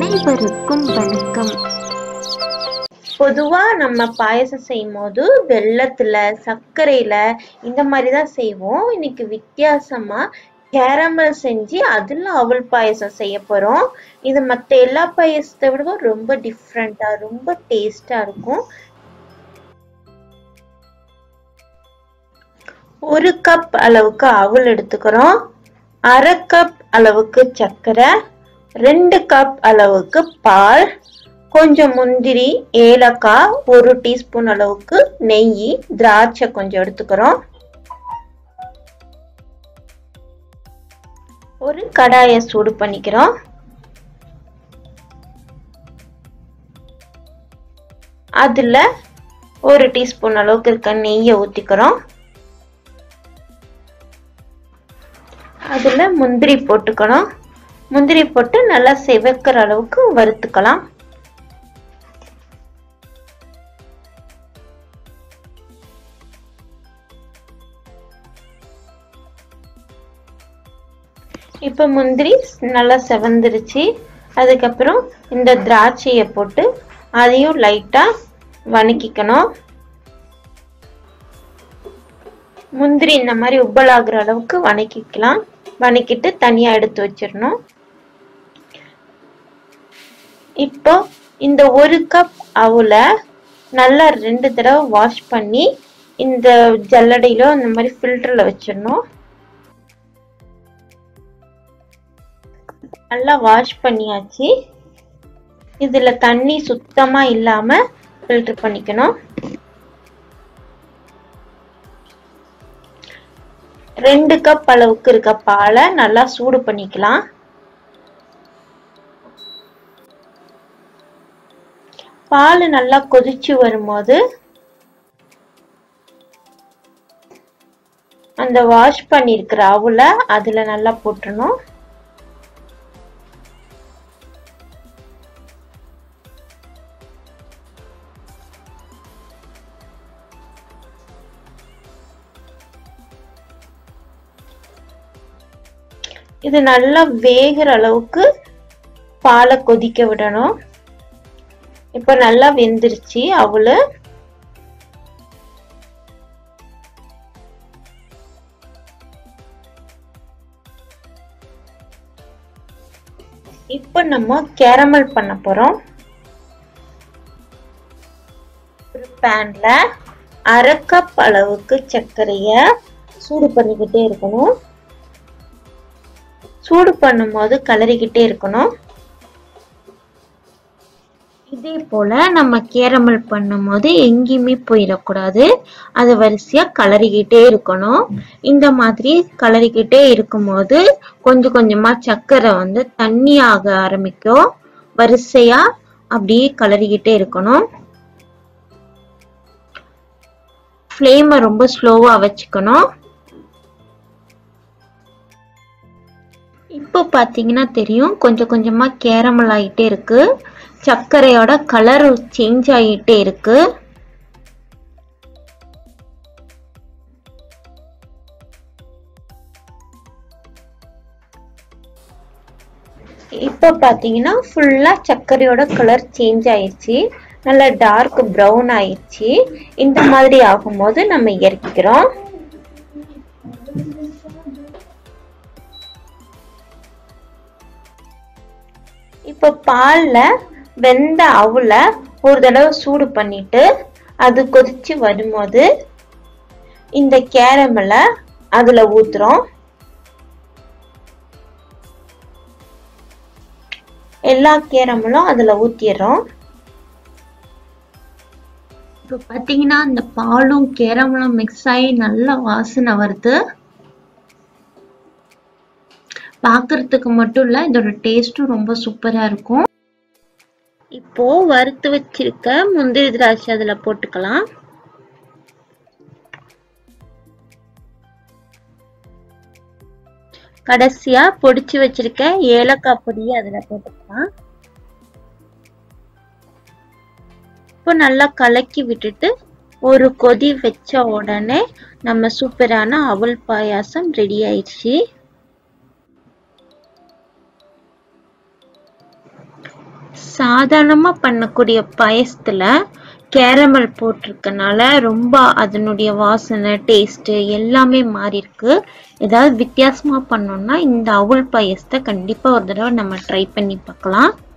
அனைவருக்கும் வணக்கம் பொதுவா நம்ம பாயசம் செய்யும் போது வெள்ளத்துல சர்க்கரையில இந்த மாதிரி தான் செய்வோம் இன்னைக்கு வித்தியாசமா கேரமல் செஞ்சு அதுல அவல் பாயசம் செய்ய போறோம் இது மத்த எல்லா பாயசத்தை விட ரொம்ப டிஃப்ரெண்டா ரொம்ப டேஸ்டா இருக்கும் ஒரு கப் அளவுக்கு அவல் எடுத்துக்கிறோம் அரை கப் அளவுக்கு சர்க்கரை ரெண்டு கப் அளவுக்கு பால் கொஞ்சம் முந்திரி ஏலக்காய் ஒரு டீஸ்பூன் அளவுக்கு நெய் திராட்சை கொஞ்சம் எடுத்துக்கிறோம் ஒரு கடாயை சூடு பண்ணிக்கிறோம் அதுல ஒரு டீஸ்பூன் அளவுக்கு இருக்க நெய்யை ஊத்திக்கிறோம் அதுல முந்திரி போட்டுக்கணும் முந்திரி போட்டு நல்லா செவக்கிற அளவுக்கு வறுத்துக்கலாம் இப்போ முந்திரி நல்லா செவந்துருச்சு அதுக்கப்புறம் இந்த திராட்சையை போட்டு அதையும் லைட்டாக வணக்கிக்கணும் முந்திரி இந்த மாதிரி உப்பலாகிற அளவுக்கு வணக்கிக்கலாம் வணக்கிட்டு தனியாக எடுத்து வச்சிடணும் இப்போ இந்த ஒரு கப் அவலை நல்லா ரெண்டு தடவை வாஷ் பண்ணி இந்த ஜல்லடையில இந்த மாதிரி ஃபில்டர்ல வச்சிடணும் நல்லா வாஷ் பண்ணியாச்சு இதுல தண்ணி சுத்தமா இல்லாம ஃபில்டர் பண்ணிக்கணும் ரெண்டு கப் அளவுக்கு இருக்க பாலை நல்லா சூடு பண்ணிக்கலாம் பால் நல்லா கொதிச்சு வரும்போது அந்த வாஷ் பண்ணிருக்கிற அவுல அதுல நல்லா போட்டுறணும் இது நல்லா வேகிற அளவுக்கு பாலை கொதிக்க விடணும் இப்ப நல்லா வெந்துருச்சு அவளு இப்ப நம்ம கேரமல் பண்ண போறோம் ஒரு பேன்ல அரை கப் அளவுக்கு சர்க்கரைய சூடு பண்ணிக்கிட்டே இருக்கணும் சூடு பண்ணும்போது கலரிக்கிட்டே இருக்கணும் இதே போல நம்ம கேரமல் பண்ணும்போது எங்கேயுமே போயிடக்கூடாது அது வரிசையா கலரிக்கிட்டே இருக்கணும் இந்த மாதிரி கலரிக்கிட்டே இருக்கும்போது கொஞ்சம் கொஞ்சமா சர்க்கரை வந்து தண்ணி ஆக ஆரம்பிக்கும் வரிசையா அப்படியே கலரிக்கிட்டே இருக்கணும் ஃப்ளேமை ரொம்ப ஸ்லோவா வச்சுக்கணும் இப்போ பார்த்தீங்கன்னா தெரியும் கொஞ்சம் கொஞ்சமா கேரமல் ஆகிட்டே இருக்கு சர்க்கரையோட கலர் சேஞ்ச் ஆகிட்டே இருக்கு இப்போ பார்த்தீங்கன்னா ஃபுல்லா சர்க்கரையோட கலர் சேஞ்ச் ஆயிடுச்சு நல்லா டார்க் ப்ரௌன் ஆயிடுச்சு இந்த மாதிரி ஆகும்போது நம்ம இறக்கிக்கிறோம் இப்போ பால்ல வெந்த அவுல ஒரு தடவை சூடு பண்ணிட்டு அது கொதிச்சு வரும்போது இந்த கேரமலை அதுல ஊத்துறோம் எல்லா கேரமலும் அதுல ஊத்திடுறோம் இப்போ பார்த்தீங்கன்னா இந்த பாலும் கேரமலும் மிக்ஸ் ஆகி நல்ல வாசனை வருது பார்க்கறதுக்கு மட்டும் இல்ல இதோட டேஸ்டும் ரொம்ப சூப்பரா இருக்கும் இப்போ வறுத்து வச்சிருக்க முந்திரி திராட்சை அதுல போட்டுக்கலாம் கடைசியா பொடிச்சு வச்சிருக்க ஏலக்காய் பொடியை அதுல போட்டுக்கலாம் இப்போ நல்லா கலக்கி விட்டுட்டு ஒரு கொதி வச்ச உடனே நம்ம சூப்பரான அவல் பாயாசம் ரெடி ஆயிடுச்சு சாதாரணமா பண்ணக்கூடிய பாயசத்துல கேரமல் போட்டிருக்கனால ரொம்ப அதனுடைய வாசனை டேஸ்ட் எல்லாமே மாறி இருக்கு ஏதாவது வித்தியாசமா பண்ணோம்னா இந்த அவுள் பாயசத்தை கண்டிப்பா ஒரு தடவை நம்ம ட்ரை பண்ணி பார்க்கலாம்